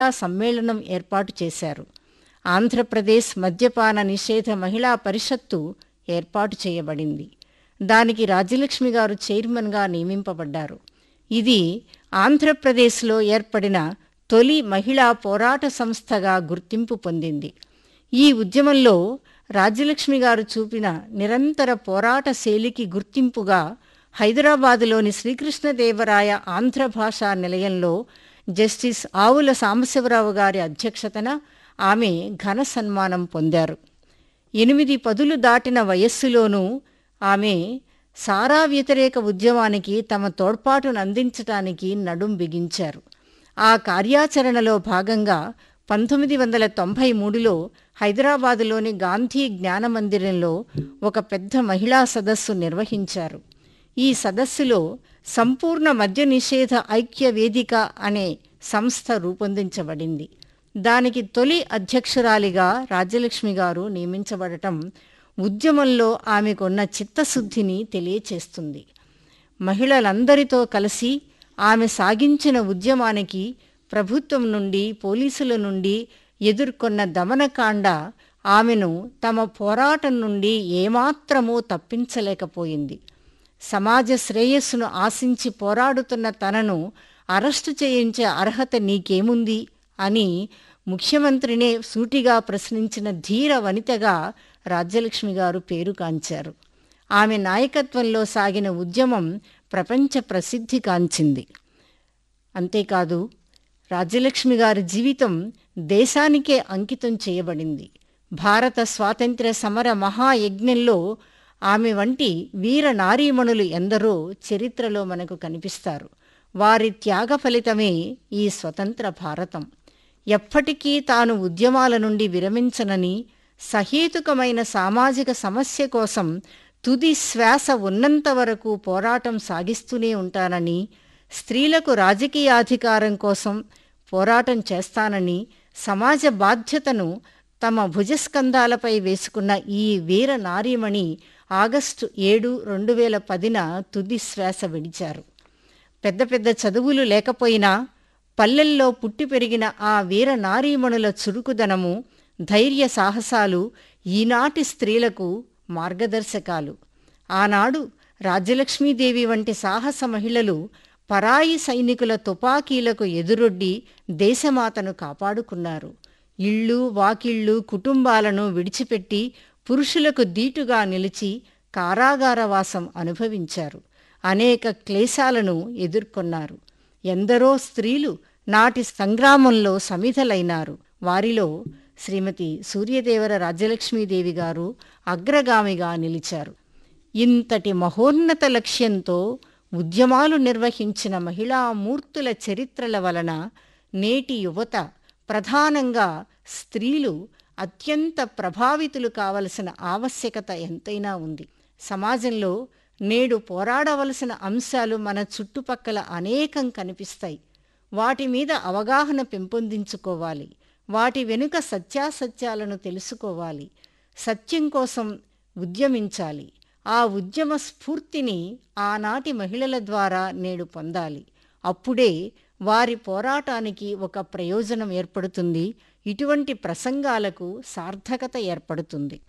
పత్రికా సమ్మేళనం ఏర్పాటు చేశారు ఆంధ్రప్రదేశ్ మద్యపాన నిషేధ మహిళా పరిషత్తు ఏర్పాటు చేయబడింది దానికి రాజ్యలక్ష్మి గారు చైర్మన్గా నియమింపబడ్డారు ఇది ఆంధ్రప్రదేశ్లో ఏర్పడిన తొలి మహిళా పోరాట సంస్థగా గుర్తింపు పొందింది ఈ ఉద్యమంలో రాజ్యలక్ష్మి గారు చూపిన నిరంతర పోరాట శైలికి గుర్తింపుగా హైదరాబాదులోని శ్రీకృష్ణదేవరాయ ఆంధ్ర భాషా నిలయంలో జస్టిస్ ఆవుల సాంబశివరావు గారి అధ్యక్షతన ఆమె ఘన సన్మానం పొందారు ఎనిమిది పదులు దాటిన వయస్సులోనూ ఆమె సారా వ్యతిరేక ఉద్యమానికి తమ తోడ్పాటును అందించటానికి నడుం బిగించారు ఆ కార్యాచరణలో భాగంగా పంతొమ్మిది వందల తొంభై మూడులో హైదరాబాదులోని గాంధీ జ్ఞాన మందిరంలో ఒక పెద్ద మహిళా సదస్సు నిర్వహించారు ఈ సదస్సులో సంపూర్ణ మద్య నిషేధ ఐక్య వేదిక అనే సంస్థ రూపొందించబడింది దానికి తొలి అధ్యక్షురాలిగా రాజ్యలక్ష్మి గారు నియమించబడటం ఉద్యమంలో ఆమెకున్న చిత్తశుద్ధిని తెలియచేస్తుంది మహిళలందరితో కలిసి ఆమె సాగించిన ఉద్యమానికి ప్రభుత్వం నుండి పోలీసుల నుండి ఎదుర్కొన్న దమనకాండ ఆమెను తమ పోరాటం నుండి ఏమాత్రమూ తప్పించలేకపోయింది సమాజ శ్రేయస్సును ఆశించి పోరాడుతున్న తనను అరెస్టు చేయించే అర్హత నీకేముంది అని ముఖ్యమంత్రినే సూటిగా ప్రశ్నించిన ధీర వనితగా రాజ్యలక్ష్మి గారు పేరుకాంచారు ఆమె నాయకత్వంలో సాగిన ఉద్యమం ప్రపంచ ప్రసిద్ధి కాంచింది అంతేకాదు రాజ్యలక్ష్మి గారి జీవితం దేశానికే అంకితం చేయబడింది భారత స్వాతంత్ర్య సమర మహాయజ్ఞంలో ఆమె వంటి వీర నారీమణులు ఎందరో చరిత్రలో మనకు కనిపిస్తారు వారి త్యాగ ఫలితమే ఈ స్వతంత్ర భారతం ఎప్పటికీ తాను ఉద్యమాల నుండి విరమించనని సహేతుకమైన సామాజిక సమస్య కోసం తుది శ్వాస ఉన్నంత వరకు పోరాటం సాగిస్తూనే ఉంటానని స్త్రీలకు రాజకీయాధికారం కోసం పోరాటం చేస్తానని సమాజ బాధ్యతను తమ భుజస్కంధాలపై వేసుకున్న ఈ వీర నారీమణి ఆగస్టు ఏడు రెండు వేల పదిన తుది శ్వాస విడిచారు పెద్ద పెద్ద చదువులు లేకపోయినా పల్లెల్లో పుట్టి పెరిగిన ఆ వీర నారీమణుల చురుకుదనము ధైర్య సాహసాలు ఈనాటి స్త్రీలకు మార్గదర్శకాలు ఆనాడు రాజ్యలక్ష్మీదేవి వంటి సాహస మహిళలు పరాయి సైనికుల తుపాకీలకు ఎదురొడ్డి దేశమాతను కాపాడుకున్నారు ఇళ్ళు వాకిళ్ళు కుటుంబాలను విడిచిపెట్టి పురుషులకు దీటుగా నిలిచి కారాగారవాసం అనుభవించారు అనేక క్లేశాలను ఎదుర్కొన్నారు ఎందరో స్త్రీలు నాటి సంగ్రామంలో సమిధలైనారు వారిలో శ్రీమతి సూర్యదేవర రాజ్యలక్ష్మీదేవి గారు అగ్రగామిగా నిలిచారు ఇంతటి మహోన్నత లక్ష్యంతో ఉద్యమాలు నిర్వహించిన మహిళా మూర్తుల చరిత్రల వలన నేటి యువత ప్రధానంగా స్త్రీలు అత్యంత ప్రభావితులు కావలసిన ఆవశ్యకత ఎంతైనా ఉంది సమాజంలో నేడు పోరాడవలసిన అంశాలు మన చుట్టుపక్కల అనేకం కనిపిస్తాయి వాటి మీద అవగాహన పెంపొందించుకోవాలి వాటి వెనుక సత్యాసత్యాలను తెలుసుకోవాలి సత్యం కోసం ఉద్యమించాలి ఆ ఉద్యమ స్ఫూర్తిని ఆనాటి మహిళల ద్వారా నేడు పొందాలి అప్పుడే వారి పోరాటానికి ఒక ప్రయోజనం ఏర్పడుతుంది ఇటువంటి ప్రసంగాలకు సార్థకత ఏర్పడుతుంది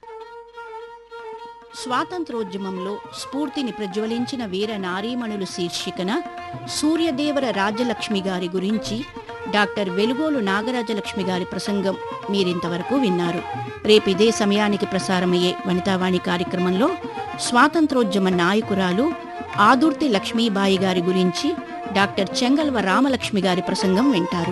స్వాతంత్రోద్యమంలో స్ఫూర్తిని ప్రజ్వలించిన వీర నారీమణులు శీర్షికన సూర్యదేవర రాజ్యలక్ష్మి గారి గురించి డాక్టర్ వెలుగోలు నాగరాజలక్ష్మి గారి ప్రసంగం మీరింతవరకు విన్నారు రేపు ఇదే సమయానికి ప్రసారమయ్యే వనితావాణి కార్యక్రమంలో స్వాతంత్రోద్యమ నాయకురాలు ఆదుర్తి లక్ష్మీబాయి గారి గురించి డాక్టర్ చెంగల్వ రామలక్ష్మి గారి ప్రసంగం వింటారు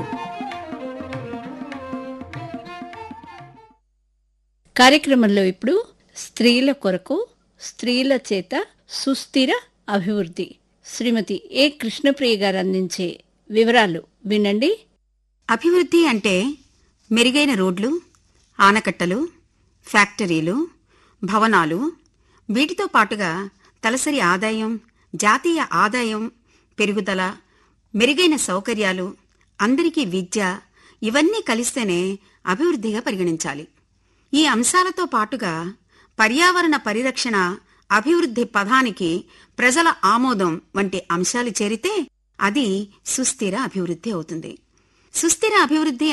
కార్యక్రమంలో ఇప్పుడు స్త్రీల కొరకు స్త్రీల చేత సుస్థిర అభివృద్ధి శ్రీమతి ఏ కృష్ణప్రియ గారు అందించే వివరాలు వినండి అభివృద్ధి అంటే మెరుగైన రోడ్లు ఆనకట్టలు ఫ్యాక్టరీలు భవనాలు వీటితో పాటుగా తలసరి ఆదాయం జాతీయ ఆదాయం పెరుగుదల మెరుగైన సౌకర్యాలు అందరికీ విద్య ఇవన్నీ కలిస్తేనే అభివృద్ధిగా పరిగణించాలి ఈ అంశాలతో పాటుగా పర్యావరణ పరిరక్షణ అభివృద్ధి పదానికి ప్రజల ఆమోదం వంటి అంశాలు చేరితే అది సుస్థిర అభివృద్ధి అవుతుంది సుస్థిర అభివృద్ధి